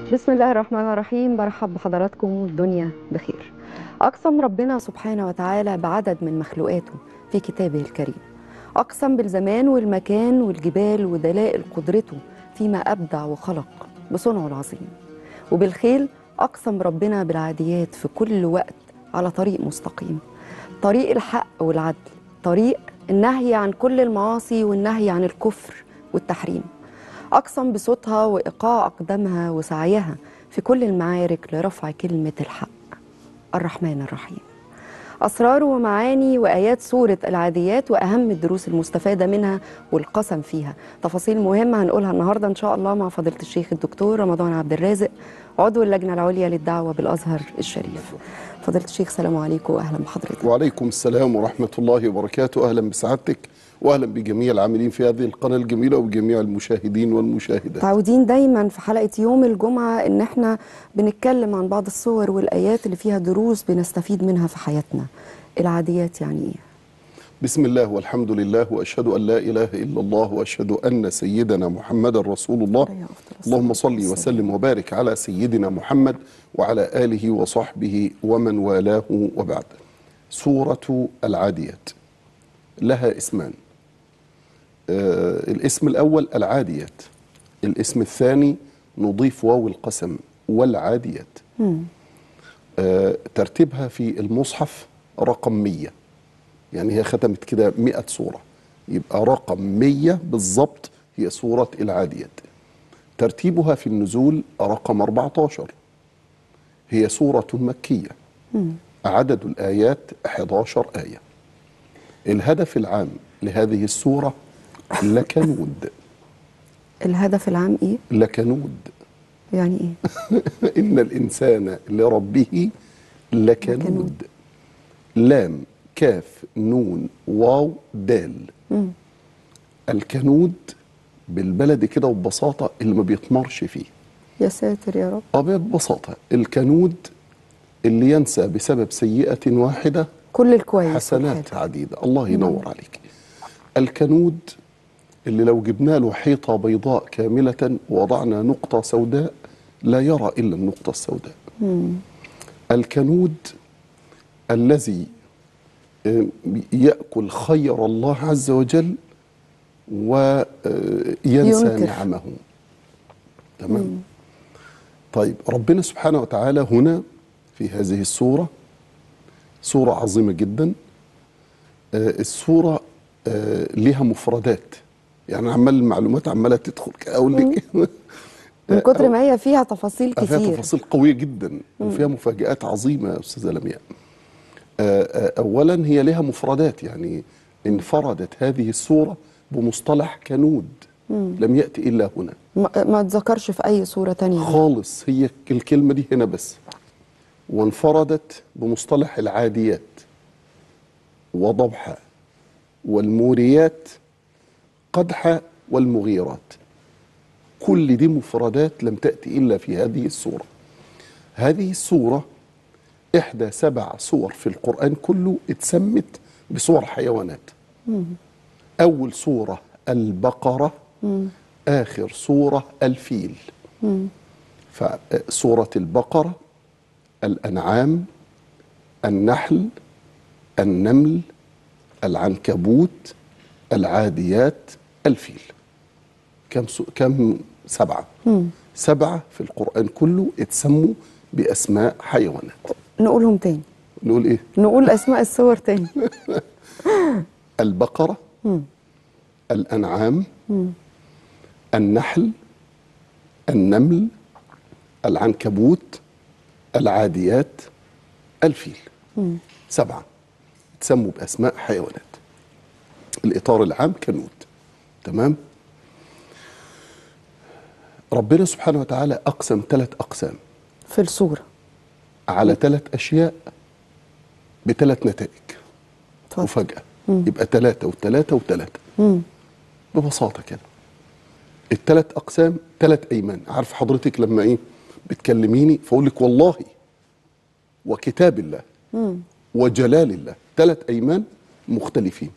بسم الله الرحمن الرحيم برحب بحضراتكم والدنيا بخير أقسم ربنا سبحانه وتعالى بعدد من مخلوقاته في كتابه الكريم أقسم بالزمان والمكان والجبال ودلائل قدرته فيما أبدع وخلق بصنعه العظيم وبالخيل أقسم ربنا بالعاديات في كل وقت على طريق مستقيم طريق الحق والعدل طريق النهي عن كل المعاصي والنهي عن الكفر والتحريم أقسم بصوتها وإيقاع أقدامها وسعيها في كل المعارك لرفع كلمة الحق الرحمن الرحيم أسرار ومعاني وآيات سورة العاديات وأهم الدروس المستفادة منها والقسم فيها تفاصيل مهمة هنقولها النهاردة إن شاء الله مع فضيلة الشيخ الدكتور رمضان عبد الرازق عضو اللجنة العليا للدعوة بالأزهر الشريف فضيلة الشيخ سلام عليكم وأهلا بحضرتك وعليكم السلام ورحمة الله وبركاته أهلا بسعادتك وأهلا بجميع العاملين في هذه القناة الجميلة وبجميع المشاهدين والمشاهدات متعودين دايما في حلقة يوم الجمعة إن احنا بنتكلم عن بعض الصور والآيات اللي فيها دروس بنستفيد منها في حياتنا العاديات يعني إيه؟ بسم الله والحمد لله وأشهد أن لا إله إلا الله وأشهد أن سيدنا محمد رسول الله عليه أفضل الصلاة اللهم صل والسلام. وسلم وبارك على سيدنا محمد وعلى آله وصحبه ومن والاه وبعد سورة العاديات لها اسمان آه الاسم الأول العاديات الاسم الثاني نضيف واو القسم والعاديات آه ترتيبها في المصحف رقم 100 يعني هي ختمت كده 100 سورة يبقى رقم 100 بالظبط هي سورة العاديات ترتيبها في النزول رقم 14 هي سورة مكية عدد الآيات 11 آية الهدف العام لهذه السورة لكنود الهدف العام إيه؟ لكنود يعني إيه؟ إن الإنسان لربه لكنود لكنود. لام كاف نون واو دال الكنود بالبلد كده وببساطة اللي ما بيطمرش فيه يا ساتر يا رب اه ببساطة الكنود اللي ينسى بسبب سيئة واحدة كل الكويس حسنات والحلو. عديدة الله ينور عليك الكنود اللي لو جبنا له حيطة بيضاء كاملة ووضعنا نقطة سوداء لا يرى إلا النقطة السوداء الكنود الذي آه، يأكل خير الله عز وجل وينسى ينكر. نعمه تمام طيب ربنا سبحانه وتعالى هنا في هذه السورة سورة عظيمة جدا آه، السورة آه، لها مفردات يعني عمال المعلومات عمالة تدخل أقول لك من كتر ما هي فيها تفاصيل فيها كتير تفاصيل قوية جدا وفيها مفاجآت عظيمة يا أستاذة لمياء آه، آه، أولا هي لها مفردات يعني انفردت هذه السورة بمصطلح كنود لم يأتي إلا هنا ما, ما تذكرش في أي صورة تانية خالص هي الكلمة دي هنا بس وانفردت بمصطلح العاديات وضبحة والموريات قدحة والمغيرات كل دي مفردات لم تأتي إلا في هذه السورة هذه السورة إحدى سبع سور في القرآن كله اتسمت بصور حيوانات أول سورة البقرة آخر سورة الفيل فسورة البقرة الأنعام النحل النمل العنكبوت العاديات الفيل كم سو... كم سبعة سبعة في القرآن كله اتسموا بأسماء حيوانات نقولهم تاني نقول إيه نقول أسماء الصور تاني البقرة الأنعام النحل النمل العنكبوت العاديات الفيل سبعة تسموا بأسماء حيوانات الإطار العام كنود تمام ربنا سبحانه وتعالى أقسم ثلاث أقسام في الصورة على ثلاث أشياء بثلاث نتائج اتفضل. مفاجأة يبقى ثلاثة وثلاثة وثلاثة ببساطة كده الثلاث أقسام ثلاث أيمان عارف حضرتك لما إيه بتكلميني فأقول لك والله وكتاب الله وجلال الله ثلاث أيمان مختلفين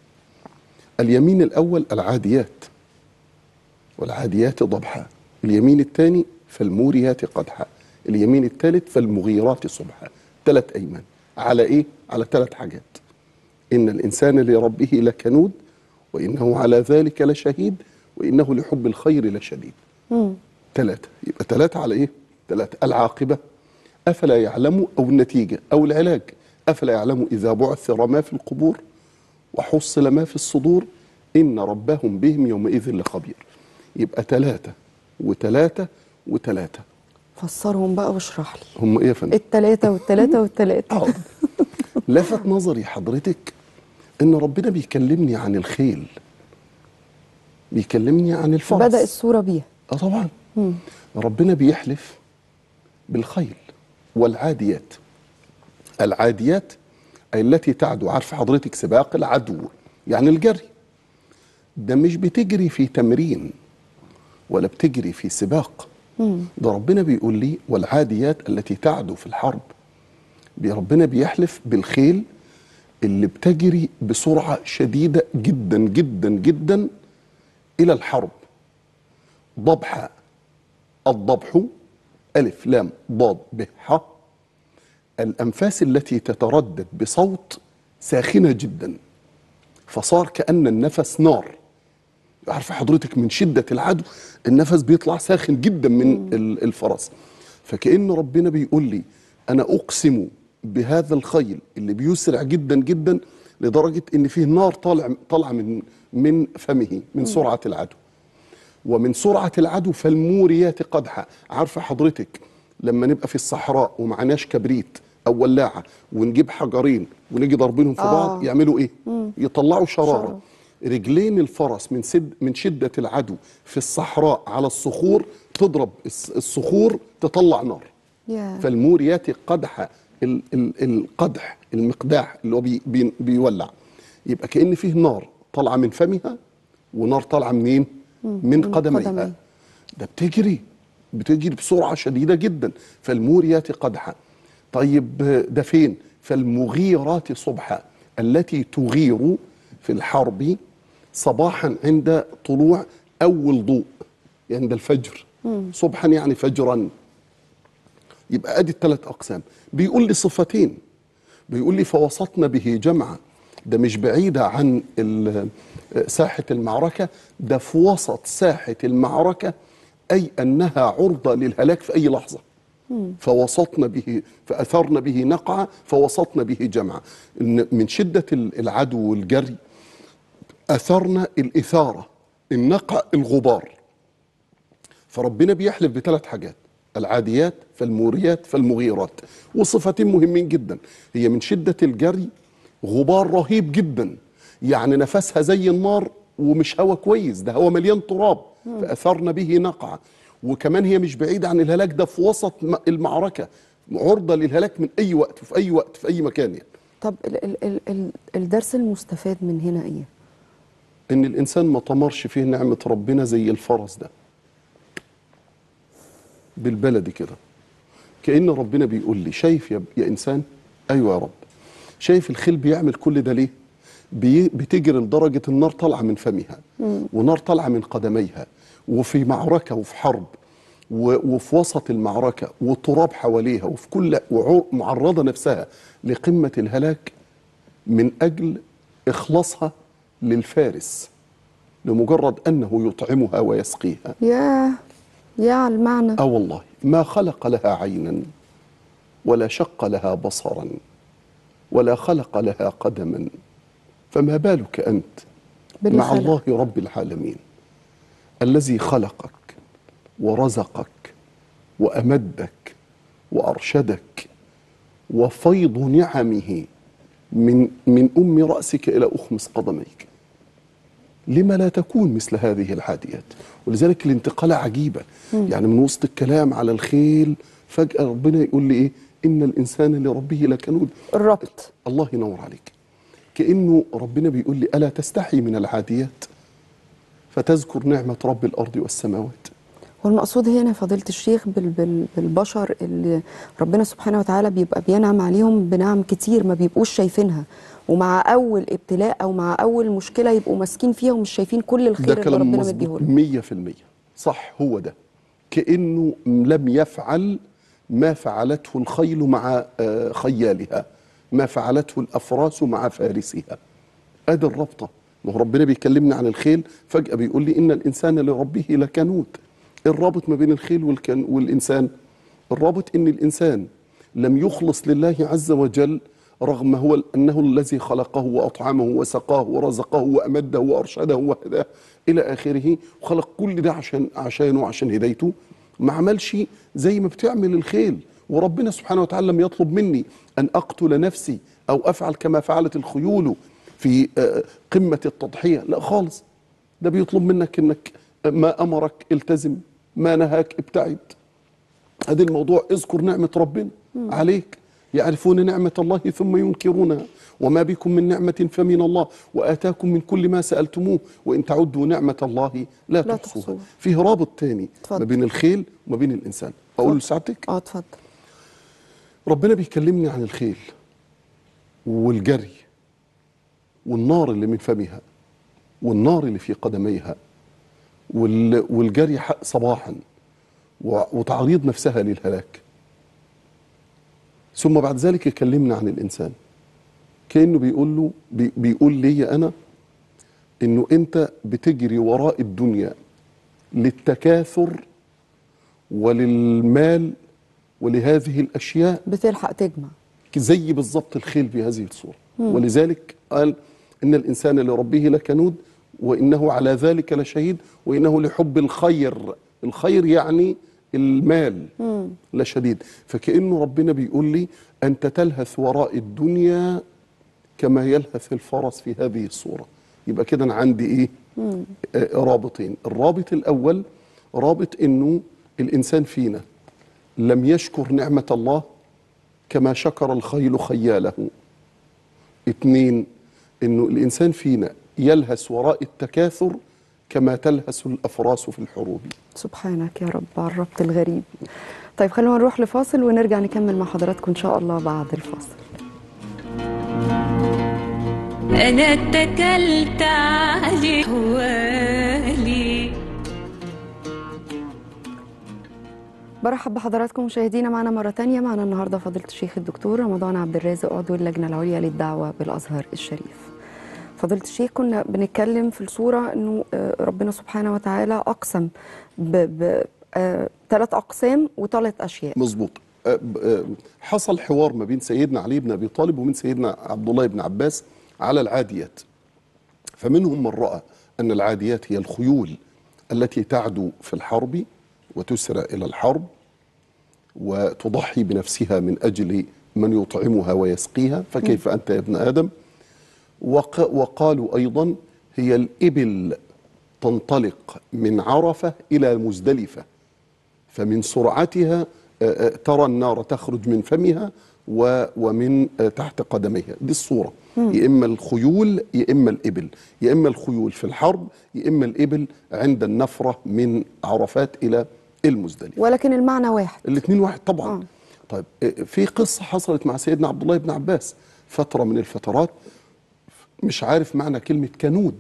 اليمين الأول العاديات والعاديات ضبحا اليمين الثاني فالموريات قدحا اليمين الثالث فالمغيرات صبحا ثلاث ايمان على ايه على ثلاث حاجات ان الانسان لربه لكنود وانه على ذلك لشهيد وانه لحب الخير لشديد ثلاثة يبقى ثلاثة على ايه؟ ثلاثة العاقبة أفلا يعلم أو النتيجة أو العلاج أفلا يعلم إذا بعثر ما في القبور وحصل ما في الصدور إن ربهم بهم يومئذ لخبير يبقى ثلاثة وثلاثة وثلاثة فسرهم بقى واشرح لي هم إيه يا فندم؟ التلاتة والتلاتة والتلاتة آه. لفت نظري حضرتك إن ربنا بيكلمني عن الخيل بيكلمني عن الفرس بدأ السورة بيها اه طبعا ربنا بيحلف بالخيل والعاديات العاديات أي التي تعدو عارف حضرتك سباق العدو يعني الجري ده مش بتجري في تمرين ولا بتجري في سباق ده ربنا بيقول لي والعاديات التي تعدو في الحرب بي- ربنا بيحلف بالخيل اللي بتجري بسرعة شديدة جدا جدا جدا إلى الحرب ضبحة الضبح ألف لام ضاد ب ح الأنفاس التي تتردد بصوت ساخنة جدا فصار كأن النفس نار عارفة حضرتك من شدة العدو النفس بيطلع ساخن جدا من ال- الفرس فكأن ربنا بيقول لي أنا أقسم بهذا الخيل اللي بيسرع جدا جدا لدرجة إن فيه نار طالع طالعة من من فمه من سرعة العدو ومن سرعة العدو فالموريات قدحا عارفة حضرتك لما نبقى في الصحراء ومعناش كبريت أو ولاعة ونجيب حجرين ونيجي ضاربينهم في آه. بعض يعملوا إيه؟ يطلعوا شرارة شرارة. رجلين الفرس من سد من شدة العدو في الصحراء على الصخور تضرب الص- الصخور تطلع نار يا فالموريات قدح ال- ال- القدح المقداح اللي هو بي بي بيولع يبقى كأن فيه نار طالعة من فمها ونار طالعة منين؟ من قدميها قدميه. ده بتجري بتجري بسرعة شديدة جدا فالموريات قدحا طيب ده فين؟ فالمغيرات صبحا التي تغير في الحرب صباحا عند طلوع أول ضوء عند الفجر صبحا يعني فجرا يبقى ادي الثلاث اقسام بيقول لي صفتين بيقول لي فوسطنا به جمعا ده مش بعيدة عن ال- ساحة المعركة ده في وسط ساحة المعركة أي أنها عرضة للهلاك في أي لحظة فوسطنا به فأثرنا به نقعة فوسطنا به جمعا إن من شدة العدو والجري أثرنا الإثارة النقع الغبار فربنا بيحلف بثلاث حاجات العاديات فالموريات فالمغيرات وصفتين مهمين جدا هي من شدة الجري غبار رهيب جدا يعني نفسها زي النار ومش هوا كويس ده هوا مليان تراب فأثرنا به نقعة وكمان هي مش بعيدة عن الهلاك ده في وسط م- المعركة عرضة للهلاك من أي وقت وفي أي وقت في أي مكان يعني طب ال ال ال ال الدرس المستفاد من هنا ايه؟ ان الانسان ما طمرش فيه نعمه ربنا زي الفرس ده بالبلدي كده كان ربنا بيقول لي شايف يا, يا انسان ايوه يا رب شايف الخيل بيعمل كل ده ليه بي بتجري لدرجه النار طالعه من فمها ونار طالعه من قدميها وفي معركه وفي حرب و- وفي وسط المعركه وتراب حواليها وفي كل وعر- معرضه نفسها لقمه الهلاك من اجل اخلاصها للفارس لمجرد انه يطعمها ويسقيها يا يا على المعنى اه والله ما خلق لها عينا ولا شق لها بصرا ولا خلق لها قدما فما بالك انت باللي مع خلق. الله رب العالمين الذي خلقك ورزقك وامدك وارشدك وفيض نعمه من من ام راسك الى اخمص قدميك لما لا تكون مثل هذه العاديات ولذلك الانتقالة عجيبة يعني من وسط الكلام على الخيل فجأة ربنا يقول لي إيه إن الإنسان لربه لكنود الربط الله ينور عليك كأنه ربنا بيقول لي ألا تستحي من العاديات فتذكر نعمة رب الأرض والسماوات والمقصود هنا يا فضيلة الشيخ بال بال بالبشر اللي ربنا سبحانه وتعالى بيبقى بينعم عليهم بنعم كتير ما بيبقوش شايفينها ومع أول ابتلاء أو مع أول مشكلة يبقوا ماسكين فيها ومش شايفين كل ده الخير اللي كلام ربنا مظبوط مديهولهم مية في المية صح هو ده كأنه لم يفعل ما فعلته الخيل مع آه، خيالها ما فعلته الأفراس مع فارسها ادي الرابطه ما هو ربنا بيكلمنا عن الخيل فجاه بيقول لي ان الانسان لربه لكنود الرابط ما بين الخيل والكن والانسان الرابط ان الانسان لم يخلص لله عز وجل رغم هو انه الذي خلقه واطعمه وسقاه ورزقه وامده وارشده وهداه الى اخره وخلق كل ده عشان عشانه وعشان هدايته ما عملش زي ما بتعمل الخيل وربنا سبحانه وتعالى لم يطلب مني ان اقتل نفسي او افعل كما فعلت الخيول في آه، قمه التضحيه لا خالص ده بيطلب منك انك ما امرك التزم ما نهاك ابتعد هذا الموضوع اذكر نعمة ربنا عليك يعرفون نعمة الله ثم ينكرونها وما بكم من نعمة فمن الله وآتاكم من كل ما سألتموه وإن تعدوا نعمة الله لا, لا تحصوها تحصوها. فيه رابط تاني اتفضل. ما بين الخيل وما بين الإنسان أقول لسعادتك اه اتفضل ربنا بيكلمني عن الخيل والجري والنار اللي من فمها والنار اللي في قدميها وال- والجري ح- صباحا و- وتعريض نفسها للهلاك ثم بعد ذلك يكلمنا عن الانسان كانه بيقول له بي- بيقول لي انا انه انت بتجري وراء الدنيا للتكاثر وللمال ولهذه الاشياء بتلحق تجمع زي بالضبط الخيل في هذه الصورة ولذلك قال إن الإنسان لربه لكنود وإنه على ذلك لشهيد وإنه لحب الخير الخير يعني المال لشديد فكأنه ربنا بيقول لي أنت تلهث وراء الدنيا كما يلهث الفرس في هذه الصورة يبقى كده أنا عندي إيه آه رابطين الرابط الأول رابط إنه الإنسان فينا لم يشكر نعمة الله كما شكر الخيل خياله اتنين انه الانسان فينا يلهث وراء التكاثر كما تلهث الافراس في الحروب سبحانك يا رب على الربط الغريب طيب خلونا نروح لفاصل ونرجع نكمل مع حضراتكم ان شاء الله بعد الفاصل أنا اتكلت عليه حوالي برحب بحضراتكم مشاهدينا معنا مرة تانية معنا النهاردة فضيلة الشيخ الدكتور رمضان عبد الرازق عضو اللجنة العليا للدعوة بالأزهر الشريف فضيلة الشيخ كنا بنتكلم في الصورة أنه آه، ربنا سبحانه وتعالى أقسم بثلاث أقسام وثلاث أشياء مظبوط أه، ب- أه، حصل حوار ما بين سيدنا علي بن ابي طالب ومن سيدنا عبد الله بن عباس على العاديات فمنهم من راى ان العاديات هي الخيول التي تعدو في الحرب وتسرع الى الحرب وتضحي بنفسها من اجل من يطعمها ويسقيها فكيف انت يا ابن ادم وق وقالوا ايضا هي الابل تنطلق من عرفه الى مزدلفه فمن سرعتها آه، آه، ترى النار تخرج من فمها و- ومن آه، تحت قدميها دي الصورة يا إما الخيول يا إما الإبل يا إما الخيول في الحرب يا إما الإبل عند النفرة من عرفات إلى المزدلفة ولكن المعنى واحد الاثنين واحد طبعا آه. طيب آه، في قصة حصلت مع سيدنا عبد الله بن عباس فترة من الفترات مش عارف معنى كلمة كنود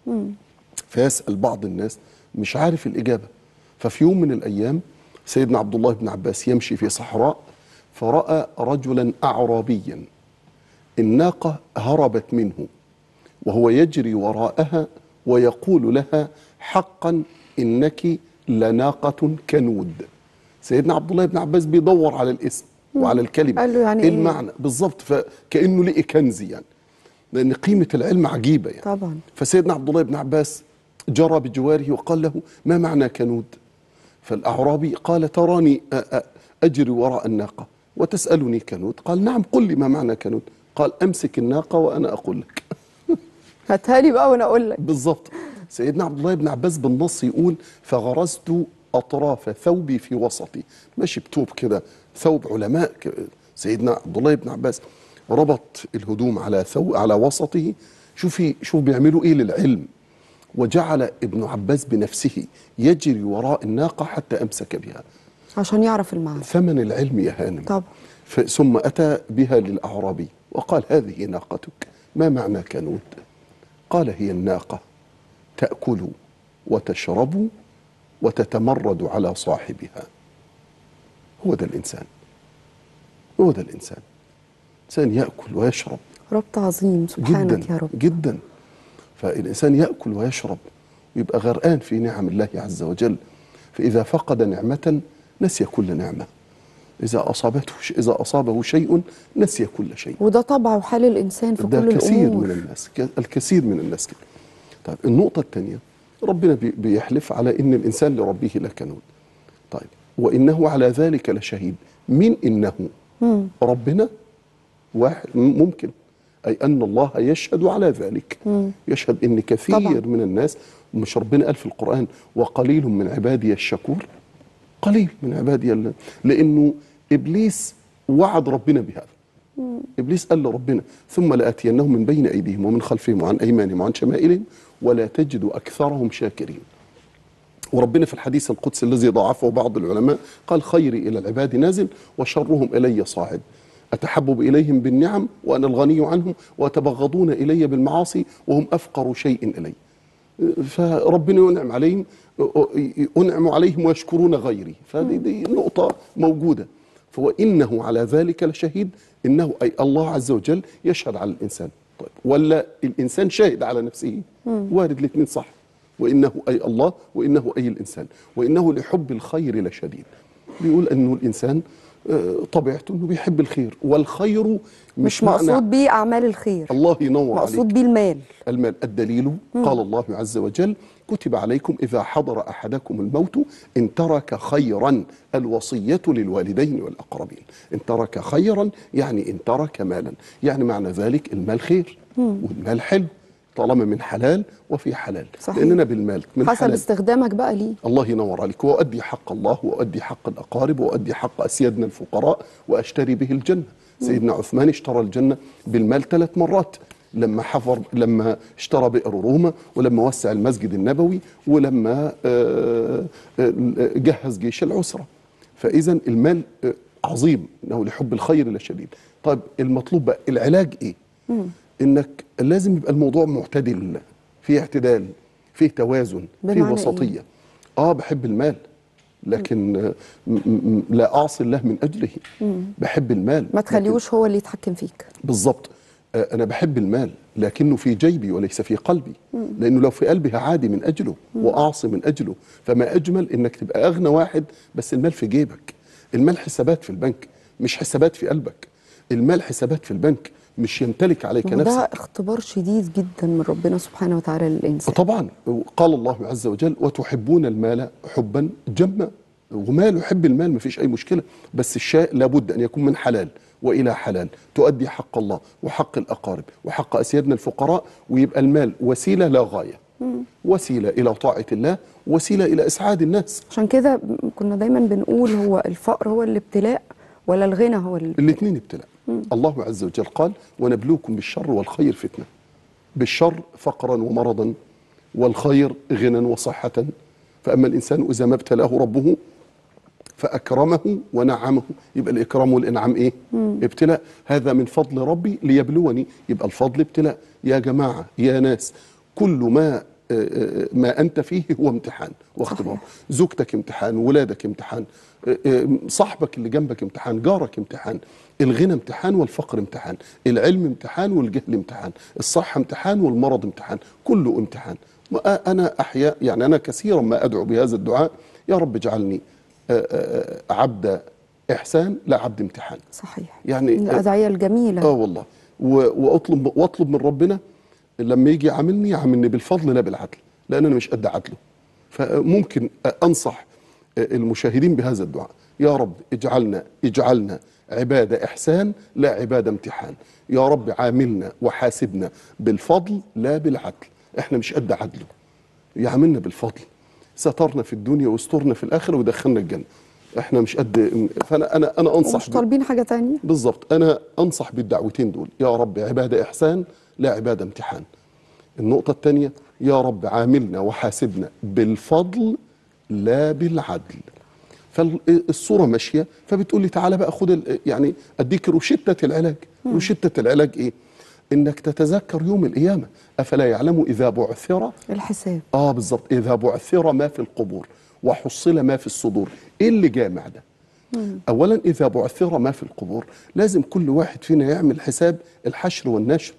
فيسأل بعض الناس مش عارف الإجابة ففي يوم من الأيام سيدنا عبد الله بن عباس يمشي في صحراء فرأى رجلا أعرابيا الناقة هربت منه وهو يجري وراءها ويقول لها حقا إنك لناقة كنود سيدنا عبد الله بن عباس بيدور على الاسم وعلى الكلمة قال له يعني إيه إيه؟ المعنى بالظبط فكأنه لقي كنز يعني لأن قيمة العلم عجيبة يعني طبعا فسيدنا عبد الله بن عباس جرى بجواره وقال له ما معنى كنود فالأعرابي قال تراني أ- أ- أجري وراء الناقة وتسألني كنود قال نعم قل لي ما معنى كنود قال أمسك الناقة وأنا أقول لك هاتها لي بقى وأنا أقول لك بالظبط سيدنا عبد الله بن عباس بالنص يقول فغرزت أطراف ثوبي في وسطي ماشي بتوب كده ثوب علماء ك- سيدنا عبد الله بن عباس ربط الهدوم على ثوب على وسطه شوفي شوف بيعملوا ايه للعلم وجعل ابن عباس بنفسه يجري وراء الناقة حتى أمسك بها عشان يعرف المعنى ثمن العلم يا هانم طبعا ف- ثم أتى بها للأعرابي وقال هذه ناقتك ما معنى كنود قال هي الناقة تأكل وتشرب وتتمرد على صاحبها هو ده الإنسان هو ده الإنسان إنسان يأكل ويشرب ربط عظيم سبحانك جدا يا رب جدا فالإنسان يأكل ويشرب ويبقى غرقان في نعم الله عز وجل فإذا فقد نعمة نسي كل نعمة إذا أصابته ش- إذا أصابه شيء نسي كل شيء وده طبع وحال الانسان في ده كل كثير الامور من الناس ك- الكثير من الناس كده طيب النقطة الثانية ربنا بي- بيحلف على إن الإنسان لربه لكنود طيب وإنه على ذلك لشهيد من إنه ربنا واحد م- ممكن أي أن الله يشهد على ذلك يشهد إن كثير طبعاً. من الناس مش ربنا قال في القرآن وقليل من عبادي الشكور قليل من عبادي ال- لأنه إبليس وعد ربنا بهذا ابليس قال لربنا ثم لاتينهم من بين ايديهم ومن خلفهم وعن ايمانهم وعن شمائلهم ولا تجد اكثرهم شاكرين. وربنا في الحديث القدسي الذي ضعفه بعض العلماء قال خيري الى العباد نازل وشرهم الي صاعد. اتحبب اليهم بالنعم وانا الغني عنهم ويتبغضون الي بالمعاصي وهم افقر شيء الي. فربنا ينعم عليهم انعم عليهم ويشكرون غيري فهذه دي نقطه موجوده فهو انه على ذلك لشهيد انه اي الله عز وجل يشهد على الانسان طيب ولا الانسان شاهد على نفسه وارد الاثنين صح وانه اي الله وانه اي الانسان وانه لحب الخير لشديد بيقول انه الانسان آه، طبيعته انه بيحب الخير والخير مش, مش معنى مقصود بيه اعمال الخير الله ينور عليك مقصود بيه المال المال الدليل قال الله عز وجل كتب عليكم إذا حضر أحدكم الموت إن ترك خيرا الوصية للوالدين والأقربين إن ترك خيرا يعني إن ترك مالا يعني معنى ذلك المال خير والمال حلو طالما من حلال وفي حلال صحيح. لأننا بالمال من حسب حلال استخدامك بقى ليه الله ينور عليك وأؤدي حق الله وأؤدي حق الأقارب وأؤدي حق أسيادنا الفقراء وأشتري به الجنة سيدنا عثمان اشترى الجنة بالمال ثلاث مرات لما حفر لما اشترى بئر روما ولما وسع المسجد النبوي ولما آه، آه، جهز جيش العسرة فإذا المال آه، عظيم إنه لحب الخير لشديد طيب المطلوب بقى العلاج إيه إنك لازم يبقى الموضوع معتدل فيه اعتدال فيه توازن فيه بمعنى إيه؟ وسطية اه بحب المال لكن آه، م- م- لا اعصي الله من اجله بحب المال ما لكن- تخليهوش هو اللي يتحكم فيك بالظبط آه، انا بحب المال لكنه في جيبي وليس في قلبي لانه لو في قلبي هعادي من اجله واعصي من اجله فما اجمل انك تبقى اغنى واحد بس المال في جيبك المال حسابات في البنك مش حسابات في قلبك المال حسابات في البنك مش يمتلك عليك وده نفسك اختبار شديد جدا من ربنا سبحانه وتعالى للانسان طبعا قال الله عز وجل وتحبون المال حبا جما ومال يحب المال ما فيش اي مشكله بس الشيء لابد ان يكون من حلال والى حلال تؤدي حق الله وحق الاقارب وحق اسيادنا الفقراء ويبقى المال وسيله لا غايه وسيله الى طاعه الله وسيله الى اسعاد الناس عشان كده كنا دايما بنقول هو الفقر هو الابتلاء ولا الغنى هو ال... الاثنين ابتلاء الله عز وجل قال ونبلوكم بالشر والخير فتنه بالشر فقرا ومرضا والخير غنى وصحه فاما الانسان اذا ما ابتلاه ربه فاكرمه ونعمه يبقى الاكرام والانعام ايه ابتلاء هذا من فضل ربي ليبلوني يبقى الفضل ابتلاء يا جماعه يا ناس كل ما آه، آه، ما انت فيه هو امتحان واختبار صحيح. زوجتك امتحان ولادك امتحان آه، آه، صاحبك اللي جنبك امتحان جارك امتحان الغنى امتحان والفقر امتحان العلم امتحان والجهل امتحان الصحة امتحان والمرض امتحان كله امتحان ما- أنا أحيا يعني أنا كثيرا ما أدعو بهذا الدعاء يا رب اجعلني آه، آه، آه، عبد إحسان لا عبد امتحان صحيح يعني- من الادعيه الجميله اه والله و- واطلب واطلب من ربنا لما يجي يعاملني يعاملني بالفضل لا بالعدل لان انا مش قد عدله فممكن انصح المشاهدين بهذا الدعاء يا رب اجعلنا اجعلنا عباده احسان لا عباده امتحان يا رب عاملنا وحاسبنا بالفضل لا بالعدل احنا مش قد عدله يعاملنا بالفضل سترنا في الدنيا واسترنا في الاخره ودخلنا الجنه احنا مش قد فانا انا انا انصح ومش ب- طالبين حاجه تانية بالظبط انا انصح بالدعوتين دول يا رب عباده احسان لا عباده امتحان النقطه الثانيه يا رب عاملنا وحاسبنا بالفضل لا بالعدل فالصوره ماشيه فبتقول لي تعالى بقى خد ال- يعني اديك روشته العلاج روشته العلاج ايه انك تتذكر يوم القيامه افلا يعلم اذا بعثر الحساب اه بالظبط اذا بعثر ما في القبور وحصل ما في الصدور ايه اللي جامع ده اولا اذا بعثر ما في القبور لازم كل واحد فينا يعمل حساب الحشر والنشر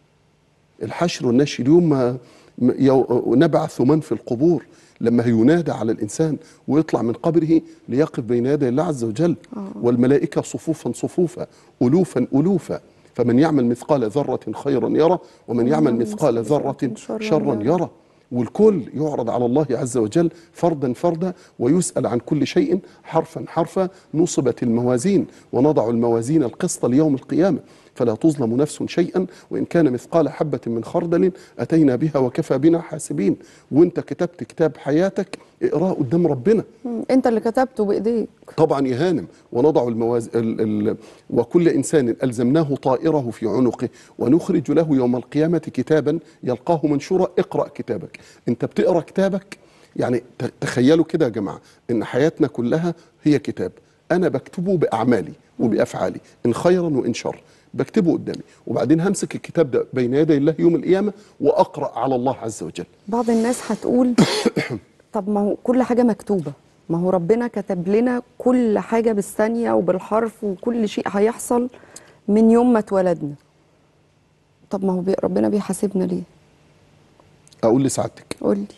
الحشر والنشر اليوم ما ما- يو- نبعث من في القبور لما ينادى على الانسان ويطلع من قبره ليقف بين يدي الله عز وجل والملائكه صفوفا صفوفا الوفا الوفا فمن يعمل مثقال ذره خيرا يرى ومن يعمل مثقال ذره شرا شرا يرى. يرى والكل يعرض على الله عز وجل فردا فردا ويسأل عن كل شيء حرفا حرفا نصبت الموازين ونضع الموازين القسط ليوم القيامة فلا تظلم نفس شيئا وإن كان مثقال حبة من خردل أتينا بها وكفى بنا حاسبين وانت كتبت كتاب حياتك اقراه قدام ربنا مم. انت اللي كتبته بايديك طبعا يا هانم ونضع المواز... ال... ال... وكل انسان الزمناه طائره في عنقه ونخرج له يوم القيامه كتابا يلقاه منشورا اقرا كتابك انت بتقرا كتابك يعني ت- تخيلوا كده يا جماعه ان حياتنا كلها هي كتاب انا بكتبه باعمالي وبافعالي ان خيرا وان شر بكتبه قدامي وبعدين همسك الكتاب ده بين يدي الله يوم القيامه واقرا على الله عز وجل بعض الناس هتقول طب ما هو كل حاجة مكتوبة ما هو ربنا كتب لنا كل حاجة بالثانية وبالحرف وكل شيء هيحصل من يوم ما اتولدنا طب ما هو بي ربنا بيحاسبنا ليه اقول لسعادتك قول لي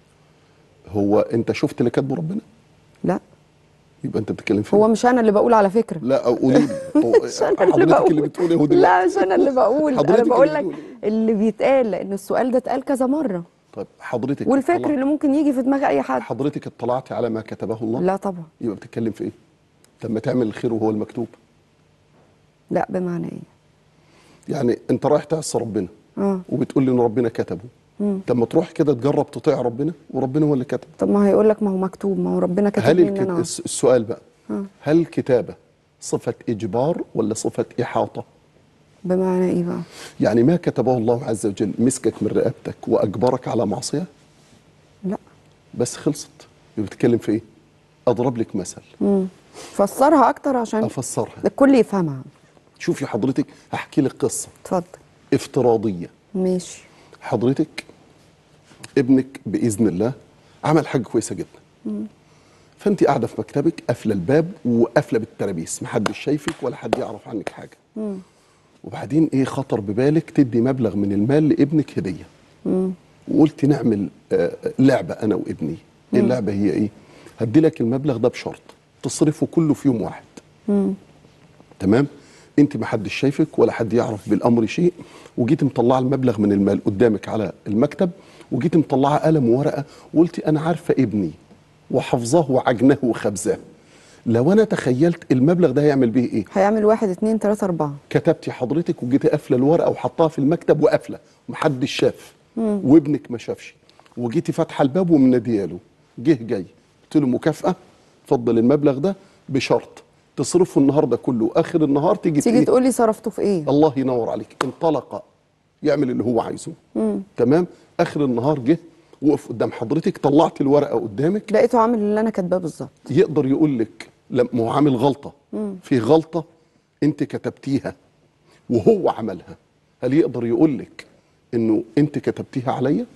هو انت شفت اللي كاتبه ربنا لا يبقى انت بتتكلم في هو مش انا اللي بقول على فكرة لا قولي لي هو مش انا اللي حضرتك بقول اللي بتقول ايه هو دلوقتي؟ لا مش انا اللي بقول انا حضرتك بقول اللي لك بتقول اللي بيتقال لان السؤال ده اتقال كذا مرة طيب حضرتك والفكر اطلع- اللي ممكن يجي في دماغ اي حد حضرتك اطلعتي على ما كتبه الله لا طبعا يبقى بتتكلم في ايه طب ما تعمل الخير وهو المكتوب لا بمعنى ايه يعني انت رايح تعصي ربنا اه وبتقول لي ان ربنا كتبه طب ما تروح كده تجرب تطيع ربنا وربنا هو اللي كتب طب ما هيقول لك ما هو مكتوب ما هو ربنا كتب هل لي ان الكت... انا الس- السؤال بقى هل الكتابه صفه اجبار ولا صفه احاطه بمعنى ايه بقى يعني ما كتبه الله عز وجل مسكك من رقبتك واجبرك على معصيه لا بس خلصت يبقى بتتكلم في ايه اضرب لك مثل مم. فسرها اكتر عشان افسرها الكل يفهمها شوفي حضرتك هحكي لك قصه اتفضل افتراضيه ماشي حضرتك ابنك باذن الله عمل حاجه كويسه جدا فانت قاعده في مكتبك قافله الباب وقافله بالترابيس محدش شايفك ولا حد يعرف عنك حاجه وبعدين ايه خطر ببالك تدي مبلغ من المال لابنك هديه وقلت نعمل آه، لعبه انا وابني ايه اللعبه هي ايه هدي لك المبلغ ده بشرط تصرفه كله في يوم واحد تمام انت ما حدش شايفك ولا حد يعرف بالامر شيء وجيت مطلعه المبلغ من المال قدامك على المكتب وجيت مطلعه قلم وورقه وقلت انا عارفه ابني وحافظاه وعجناه وخبزاه لو انا تخيلت المبلغ ده هيعمل بيه ايه هيعمل واحد اتنين تلاتة أربعة كتبتي حضرتك وجيتي قافله الورقه وحطها في المكتب وقافله ومحدش شاف وابنك ما شافش وجيتي فاتحه الباب ومناديه جه جاي قلت له مكافاه اتفضل المبلغ ده بشرط تصرفه النهارده كله اخر النهار تيجي تيجي إيه؟ تقول لي صرفته في ايه الله ينور عليك انطلق يعمل اللي هو عايزه تمام اخر النهار جه وقف قدام حضرتك طلعت الورقه قدامك لقيته عامل اللي انا كاتباه بالظبط يقدر يقول لك لما هو عامل غلطه في غلطه انت كتبتيها وهو عملها هل يقدر يقول لك انه انت كتبتيها عليا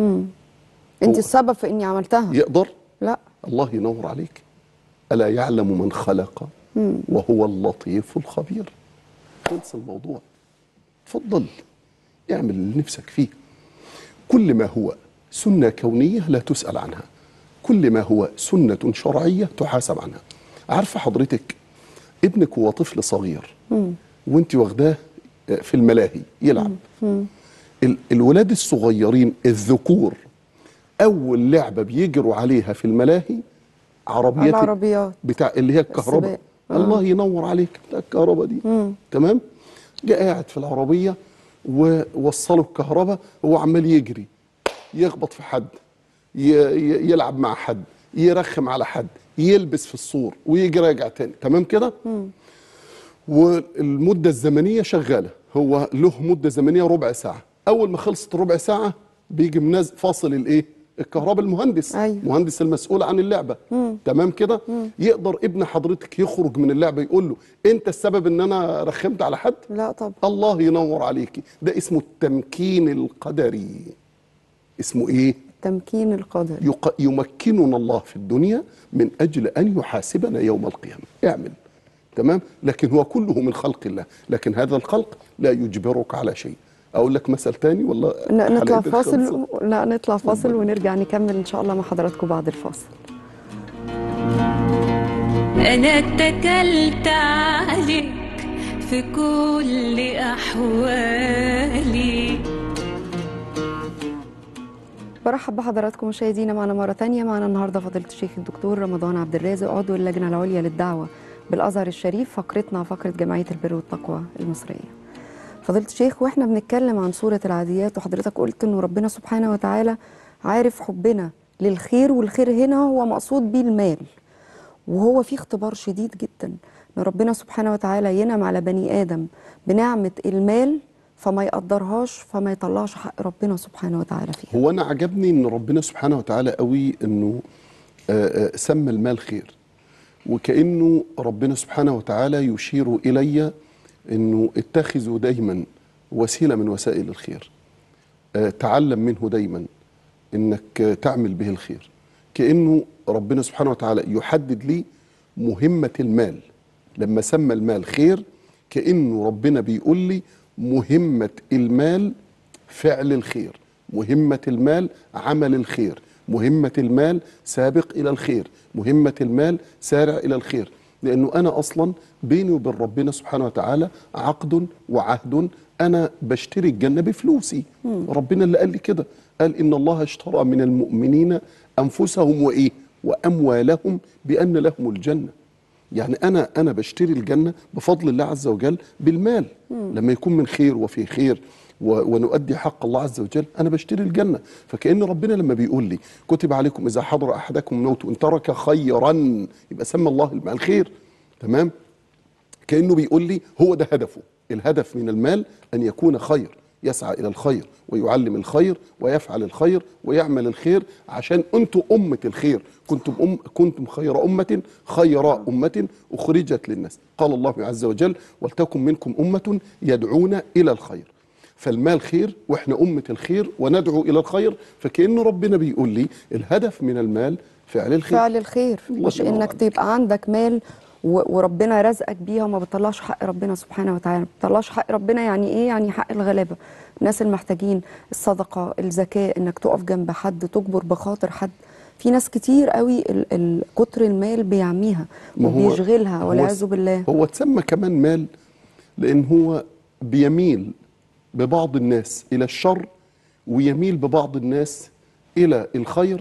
انت هو- السبب في اني عملتها يقدر لا الله ينور عليك الا يعلم من خلق وهو اللطيف الخبير خلص الموضوع اتفضل اعمل اللي نفسك فيه كل ما هو سنة كونية لا تسأل عنها كل ما هو سنة شرعية تحاسب عنها عارفة حضرتك ابنك هو طفل صغير وانت واخداه في الملاهي يلعب ال- الولاد الصغيرين الذكور أول لعبة بيجروا عليها في الملاهي عربيات العربيات. بتاع اللي هي الكهرباء السباق. الله ينور عليك بتاع الكهرباء دي تمام جاء قاعد في العربية ووصلوا الكهرباء هو عمال يجري يخبط في حد ي- ي- يلعب مع حد يرخم على حد يلبس في السور ويجي راجع تاني تمام كده والمدة الزمنية شغالة هو له مدة زمنية ربع ساعة أول ما خلصت ربع ساعة بيجي مناز فاصل الإيه الكهرباء المهندس أيوة. مهندس المسؤول عن اللعبة تمام كده يقدر ابن حضرتك يخرج من اللعبة يقول له أنت السبب إن أنا رخمت على حد لا طب الله ينور عليكي ده اسمه التمكين القدري اسمه ايه تمكين القدر يق- يمكننا الله في الدنيا من اجل ان يحاسبنا يوم القيامه اعمل تمام لكن هو كله من خلق الله لكن هذا الخلق لا يجبرك على شيء اقول لك مثل تاني ولا ن- نطلع حلقتك فاصل خلصت؟ لا نطلع فاصل ونرجع نكمل ان شاء الله مع حضراتكم بعد الفاصل أنا اتكلت عليك في كل أحوالي برحب بحضراتكم مشاهدينا معنا مرة تانية معنا النهاردة فضيلة الشيخ الدكتور رمضان عبد الرازق عضو اللجنة العليا للدعوة بالأزهر الشريف فقرتنا فقرة جمعية البر والتقوى المصرية فضيلة الشيخ واحنا بنتكلم عن سورة العاديات وحضرتك قلت انه ربنا سبحانه وتعالى عارف حبنا للخير والخير هنا هو مقصود بيه المال وهو في اختبار شديد جدا ان ربنا سبحانه وتعالى ينعم على بني ادم بنعمه المال فما يقدرهاش فما يطلعش حق ربنا سبحانه وتعالى فيها هو انا عجبني ان ربنا سبحانه وتعالى قوي انه آه، آه، سمى المال خير وكانه ربنا سبحانه وتعالى يشير الي انه اتخذوا دايما وسيله من وسائل الخير آه، تعلم منه دايما انك آه، تعمل به الخير كانه ربنا سبحانه وتعالى يحدد لي مهمه المال لما سمى المال خير كانه ربنا بيقول لي مهمه المال فعل الخير مهمه المال عمل الخير مهمه المال سابق الى الخير مهمه المال سارع الى الخير لانه انا اصلا بيني وبين ربنا سبحانه وتعالى عقد وعهد انا بشتري الجنه بفلوسي ربنا اللي قال لي كده قال ان الله اشترى من المؤمنين انفسهم وايه واموالهم بان لهم الجنه يعني انا انا بشتري الجنه بفضل الله عز وجل بالمال لما يكون من خير وفي خير و- ونؤدي حق الله عز وجل انا بشتري الجنه فكان ربنا لما بيقول لي كتب عليكم اذا حضر احدكم الموت ان ترك خيرا يبقى سمى الله المال خير تمام كانه بيقول لي هو ده هدفه الهدف من المال ان يكون خير يسعى الى الخير ويعلم الخير ويفعل الخير ويعمل الخير عشان انتم امه الخير كنتم أم كنتم خير امه خير امه اخرجت للناس قال الله عز وجل ولتكن منكم امه يدعون الى الخير فالمال خير واحنا امه الخير وندعو الى الخير فكأن ربنا بيقول لي الهدف من المال فعل الخير فعل الخير الله مش ينور انك عليك. تبقى عندك مال و- وربنا رزقك بيها وما بتطلعش حق ربنا سبحانه وتعالى ما بتطلعش حق ربنا يعني ايه يعني حق الغلابه الناس المحتاجين الصدقه الزكاه انك تقف جنب حد تجبر بخاطر حد في ناس كتير قوي ال- ال- كتر المال بيعميها ما هو- وبيشغلها هو والعياذ س- بالله هو اتسمى كمان مال لان هو بيميل ببعض الناس الى الشر ويميل ببعض الناس الى الخير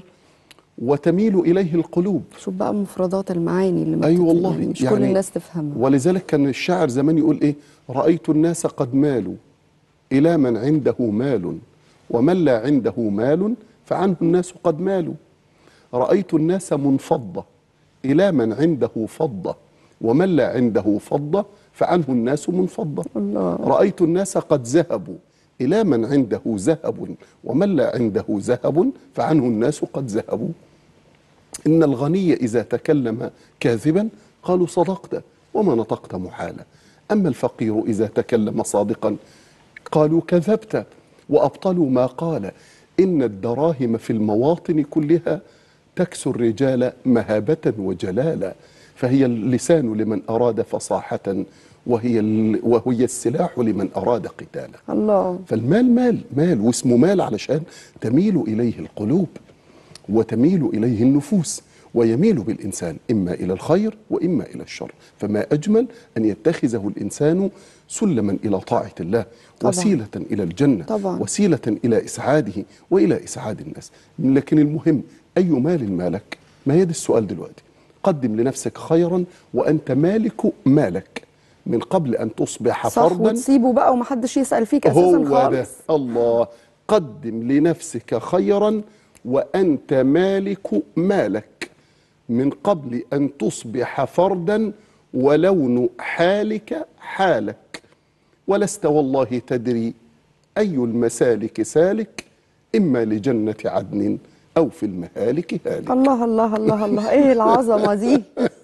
وتميل اليه القلوب شوف بقى مفردات المعاني اللي ما اي بتت- والله يعني مش كل الناس تفهمها ولذلك كان الشاعر زمان يقول ايه رايت الناس قد مالوا الى من عنده مال ومن لا عنده مال فعنه الناس قد مالوا رايت الناس منفضه الى من عنده فضه ومن لا عنده فضه فعنه الناس منفضه الله رايت الناس قد ذهبوا الى من عنده ذهب ومن لا عنده ذهب فعنه الناس قد ذهبوا إن الغني إذا تكلم كاذبا قالوا صدقت وما نطقت محالة أما الفقير إذا تكلم صادقا قالوا كذبت وأبطلوا ما قال إن الدراهم في المواطن كلها تكسو الرجال مهابة وجلالا فهي اللسان لمن أراد فصاحة وهي, ال- وهي السلاح لمن أراد قتالا الله فالمال مال مال واسمه مال علشان تميل إليه القلوب وتميل إليه النفوس ويميل بالإنسان إما إلى الخير وإما إلى الشر فما أجمل أن يتخذه الإنسان سلما إلى طاعة الله طبعاً. وسيلة إلى الجنة طبعاً. وسيلة إلى إسعاده وإلى إسعاد الناس لكن المهم أي مال مالك ما هي دي السؤال دلوقتي قدم لنفسك خيرا وأنت مالك مالك من قبل أن تصبح صح فردا وتسيبه بقى ومحدش يسأل فيك هو اساسا ده خالص الله قدم لنفسك خيرا وأنت مالك مالك من قبل أن تصبح فردا ولون حالك حالك ولست والله تدري أي المسالك سالك إما لجنة عدن أو في المهالك هالك الله الله الله الله ايه العظمه دي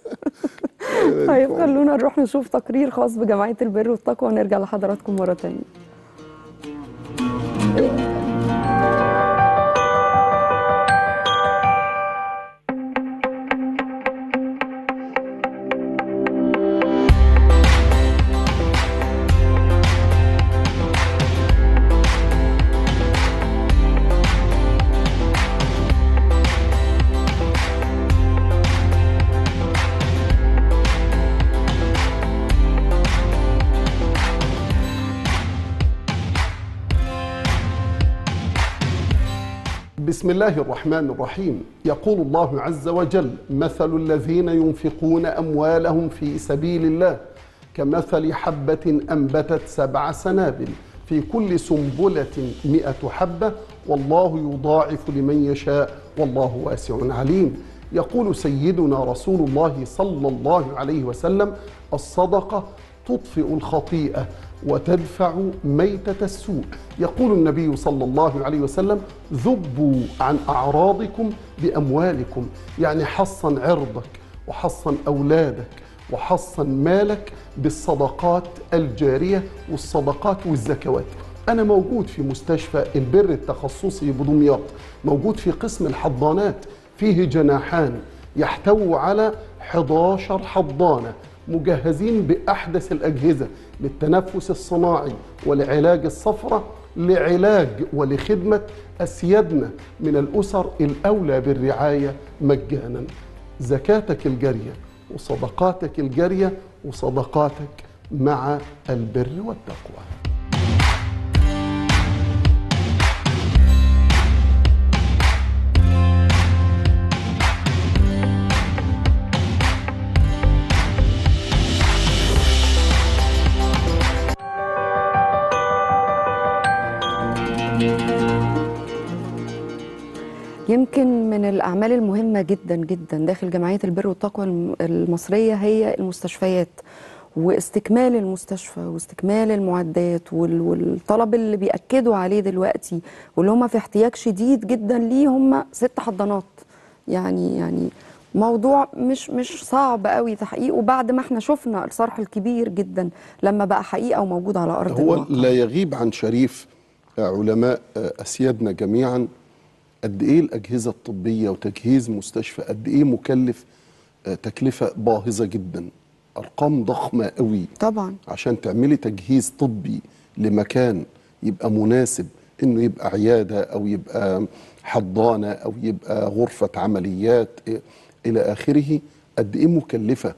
طيب خلونا نروح نشوف تقرير خاص بجمعيه البر والتقوى ونرجع لحضراتكم مره تانية بسم الله الرحمن الرحيم يقول الله عز وجل مثل الذين ينفقون أموالهم في سبيل الله كمثل حبة أنبتت سبع سنابل في كل سنبلة مئة حبة والله يضاعف لمن يشاء والله واسع عليم يقول سيدنا رسول الله صلى الله عليه وسلم الصدقة تطفئ الخطيئة وتدفع ميتة السوء يقول النبي صلى الله عليه وسلم ذبوا عن أعراضكم بأموالكم يعني حصن عرضك وحصن أولادك وحصن مالك بالصدقات الجارية والصدقات والزكوات أنا موجود في مستشفى البر التخصصي بدمياط موجود في قسم الحضانات فيه جناحان يحتوي على 11 حضانة مجهزين بأحدث الأجهزة للتنفس الصناعي ولعلاج الصفرة لعلاج ولخدمة أسيادنا من الأسر الأولى بالرعاية مجانا زكاتك الجارية وصدقاتك الجارية وصدقاتك مع البر والتقوى يمكن من الأعمال المهمة جدا جدا داخل جمعية البر والتقوى الم- المصرية هي المستشفيات واستكمال المستشفى واستكمال المعدات وال- والطلب اللي بيأكدوا عليه دلوقتي واللي هم في احتياج شديد جدا ليه هم ست حضانات يعني يعني موضوع مش مش صعب قوي تحقيقه بعد ما احنا شفنا الصرح الكبير جدا لما بقى حقيقة وموجود على أرض هو الواقع لا يغيب عن شريف علماء أسيادنا جميعا قد إيه الأجهزة الطبية وتجهيز مستشفى قد إيه مكلف آه، تكلفة باهظة جدا أرقام ضخمة قوي طبعا عشان تعملي تجهيز طبي لمكان يبقى مناسب انه يبقى عياده او يبقى حضانه او يبقى غرفه عمليات إيه، الى اخره قد ايه مكلفه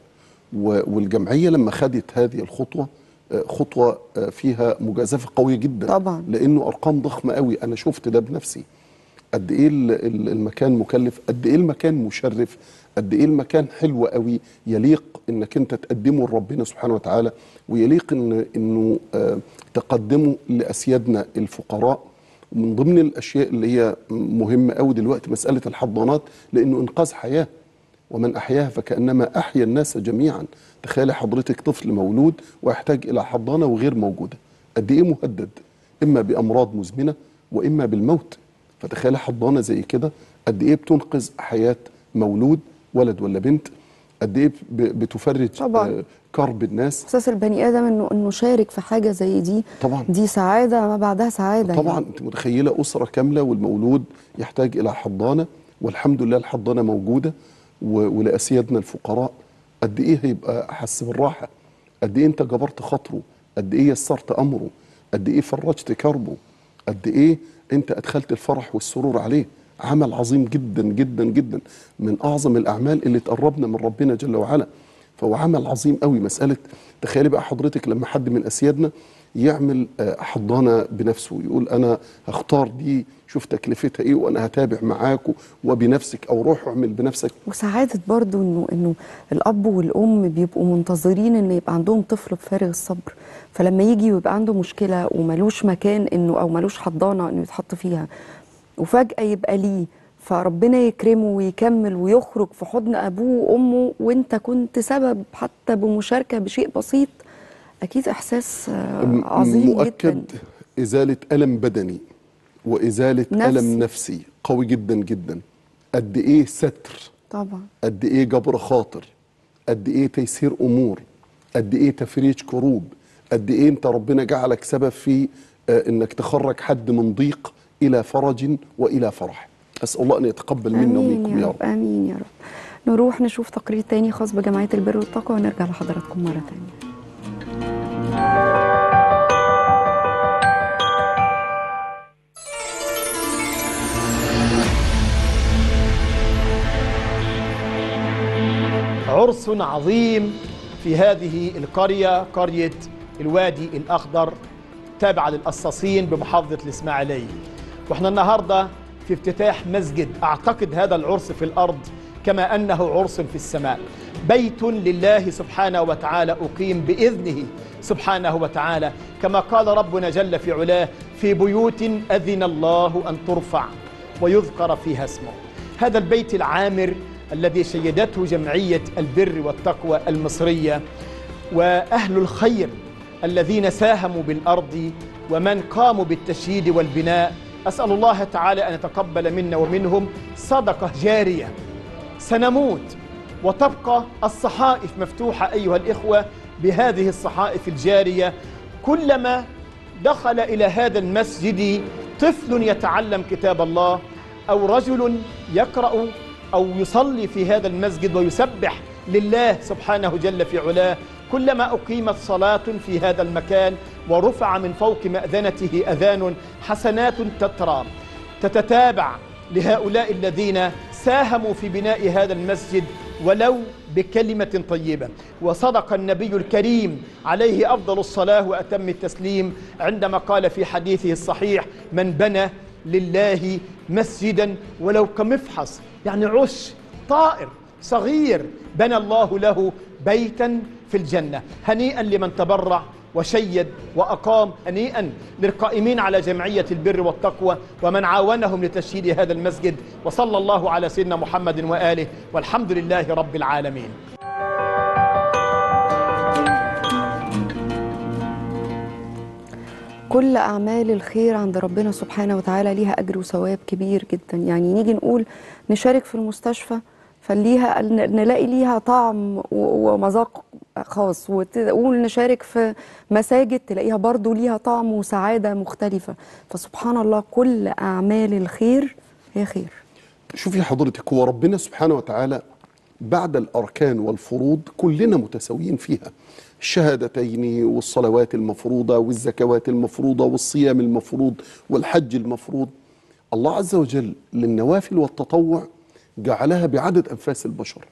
و- والجمعيه لما خدت هذه الخطوه آه، خطوه آه، فيها مجازفه قويه جدا طبعا. لانه ارقام ضخمه قوي انا شفت ده بنفسي قد ايه ال- ال- المكان مكلف قد ايه المكان مشرف قد ايه المكان حلو قوي يليق انك انت تقدمه لربنا سبحانه وتعالى ويليق ان انه آه، تقدمه لاسيادنا الفقراء من ضمن الاشياء اللي هي مهمه قوي دلوقتي مساله الحضانات لانه انقاذ حياه ومن احياها فكانما احيا الناس جميعا تخيلي حضرتك طفل مولود ويحتاج الى حضانه وغير موجوده قد ايه مهدد اما بامراض مزمنه واما بالموت فتخيلي حضانه زي كده قد ايه بتنقذ حياه مولود ولد ولا بنت قد ايه ب- بتفرج طبعاً. آه، كرب الناس احساس البني ادم انه انه شارك في حاجه زي دي طبعاً. دي سعاده ما بعدها سعاده طبعا يعني. انت متخيله اسره كامله والمولود يحتاج الى حضانه والحمد لله الحضانه موجوده و- ولاسيادنا الفقراء قد ايه هيبقى حس بالراحه قد ايه انت جبرت خاطره قد ايه يسرت امره قد ايه فرجت كربه قد ايه انت ادخلت الفرح والسرور عليه عمل عظيم جدا جدا جدا من اعظم الاعمال اللي تقربنا من ربنا جل وعلا فهو عمل عظيم قوي مساله تخيلي بقى حضرتك لما حد من اسيادنا يعمل آه، حضانه بنفسه يقول انا هختار دي شوف تكلفتها ايه وانا هتابع معاك وبنفسك او روح اعمل بنفسك وسعاده برضو انه انه الاب والام بيبقوا منتظرين ان يبقى عندهم طفل بفارغ الصبر فلما يجي ويبقى عنده مشكله وملوش مكان انه او ملوش حضانه انه يتحط فيها وفجاه يبقى ليه فربنا يكرمه ويكمل ويخرج في حضن ابوه وامه وانت كنت سبب حتى بمشاركه بشيء بسيط اكيد احساس آه، م- عظيم مؤكد جدا ازاله الم بدني وازاله نفسي. الم نفسي قوي جدا جدا قد ايه ستر طبعا قد ايه جبر خاطر قد ايه تيسير امور قد ايه تفريج كروب قد ايه انت ربنا جعلك سبب في آه، انك تخرج حد من ضيق الى فرج والى فرح اسال الله ان يتقبل منا امين ومنكم يا رب امين يا رب نروح نشوف تقرير تاني خاص بجمعيه البر والتقوى ونرجع لحضراتكم مره تانيه عرس عظيم في هذه القرية قرية الوادي الأخضر تابعة للقصاصين بمحافظة الإسماعيلية واحنا النهاردة في افتتاح مسجد اعتقد هذا العرس في الارض كما انه عرس في السماء بيت لله سبحانه وتعالى اقيم باذنه سبحانه وتعالى كما قال ربنا جل في علاه في بيوت اذن الله ان ترفع ويذكر فيها اسمه هذا البيت العامر الذي شيدته جمعيه البر والتقوى المصريه واهل الخير الذين ساهموا بالارض ومن قاموا بالتشييد والبناء اسال الله تعالى ان يتقبل منا ومنهم صدقه جاريه سنموت وتبقى الصحائف مفتوحه ايها الاخوه بهذه الصحائف الجاريه كلما دخل الى هذا المسجد طفل يتعلم كتاب الله او رجل يقرا او يصلي في هذا المسجد ويسبح لله سبحانه جل في علاه كلما اقيمت صلاه في هذا المكان ورفع من فوق ماذنته اذان حسنات تترى تتتابع لهؤلاء الذين ساهموا في بناء هذا المسجد ولو بكلمة طيبة وصدق النبي الكريم عليه أفضل الصلاة وأتم التسليم عندما قال في حديثه الصحيح من بنى لله مسجدا ولو كمفحص يعني عش طائر صغير بنى الله له بيتا في الجنة هنيئا لمن تبرع وشيد وأقام هنيئا للقائمين على جمعية البر والتقوى ومن عاونهم لتشييد هذا المسجد وصلى الله على سيدنا محمد وآله والحمد لله رب العالمين كل أعمال الخير عند ربنا سبحانه وتعالى ليها أجر وثواب كبير جدا يعني نيجي نقول نشارك في المستشفى فليها نلاقي ليها طعم و- ومذاق خاص وتقول نشارك في مساجد تلاقيها برضو ليها طعم وسعادة مختلفة فسبحان الله كل أعمال الخير هي خير شوفي حضرتك هو ربنا سبحانه وتعالى بعد الأركان والفروض كلنا متساويين فيها الشهادتين والصلوات المفروضة والزكوات المفروضة والصيام المفروض والحج المفروض الله عز وجل للنوافل والتطوع جعلها بعدد أنفاس البشر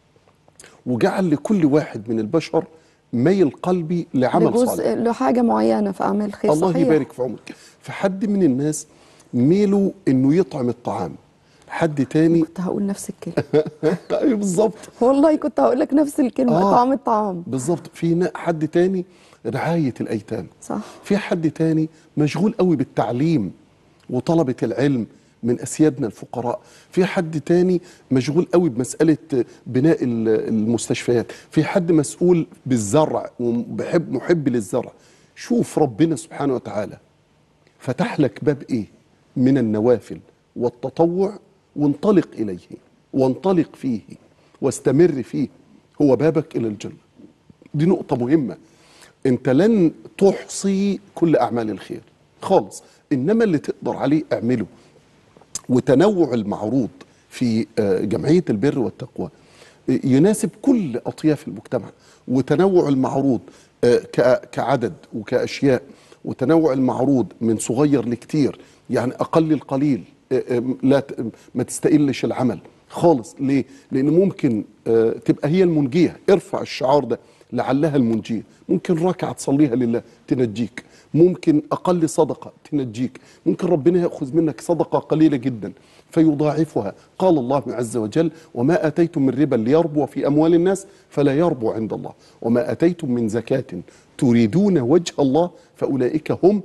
وجعل لكل واحد من البشر ميل قلبي لعمل صالح لجزء لحاجة معينة في أعمال خير الله صحيح. يبارك في عمرك فحد من الناس ميله انه يطعم الطعام حد تاني كنت هقول نفس الكلمة ايوه بالظبط والله كنت هقول لك نفس الكلمة آه. طعم الطعام بالظبط في نا- حد تاني رعايه الايتام صح في حد تاني مشغول قوي بالتعليم وطلبة العلم من أسيادنا الفقراء في حد تاني مشغول قوي بمسألة بناء ال- المستشفيات في حد مسؤول بالزرع وبحب محب للزرع شوف ربنا سبحانه وتعالى فتح لك باب ايه من النوافل والتطوع وانطلق اليه وانطلق فيه واستمر فيه هو بابك الى الجنه دي نقطه مهمه انت لن تحصي كل اعمال الخير خالص انما اللي تقدر عليه اعمله وتنوع المعروض في آه، جمعيه البر والتقوى آه، يناسب كل اطياف المجتمع وتنوع المعروض آه، ك- كعدد وكاشياء وتنوع المعروض من صغير لكتير يعني اقل القليل آه، آه، لا ت- ما تستقلش العمل خالص ليه لان ممكن آه، تبقى هي المنجيه ارفع الشعار ده لعلها المنجيه ممكن ركعه تصليها لله تنجيك ممكن اقل صدقه تنجيك ممكن ربنا ياخذ منك صدقه قليله جدا فيضاعفها قال الله عز وجل وما اتيتم من ربا ليربو في اموال الناس فلا يربو عند الله وما اتيتم من زكاه تريدون وجه الله فاولئك هم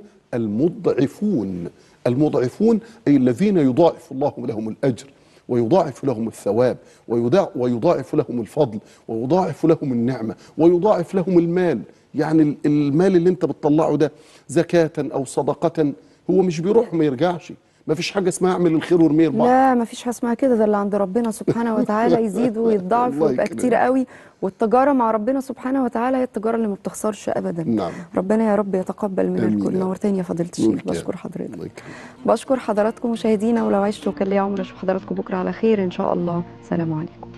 المضعفون المضعفون اي الذين يضاعف الله لهم الاجر ويضاعف لهم الثواب ويضاع- ويضاعف لهم الفضل ويضاعف لهم النعمة ويضاعف لهم المال يعني ال- المال اللي انت بتطلعه ده زكاة أو صدقة هو مش بيروح وما يرجعش ما فيش حاجة اسمها اعمل الخير وارميه البحر لا ما فيش حاجه اسمها كده ده اللي عند ربنا سبحانه وتعالى يزيد ويتضاعف الله ويبقى يكرمك. كتير قوي والتجاره مع ربنا سبحانه وتعالى هي التجاره اللي ما بتخسرش ابدا نعم. ربنا يا رب يتقبل من آمين الكل يا رب. نورتني يا فضيله الشيخ نورك يا بشكر رب. حضرتك الله يكرمك. بشكر حضراتكم مشاهدينا ولو عشت وكان لي عمر اشوف حضراتكم بكره على خير ان شاء الله سلام عليكم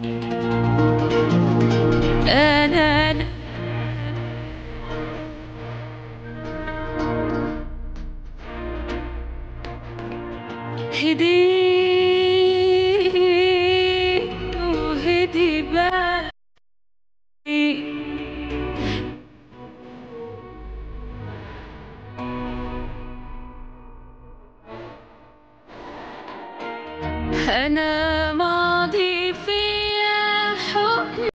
أنا أنا هديت وهدي بالي أنا ما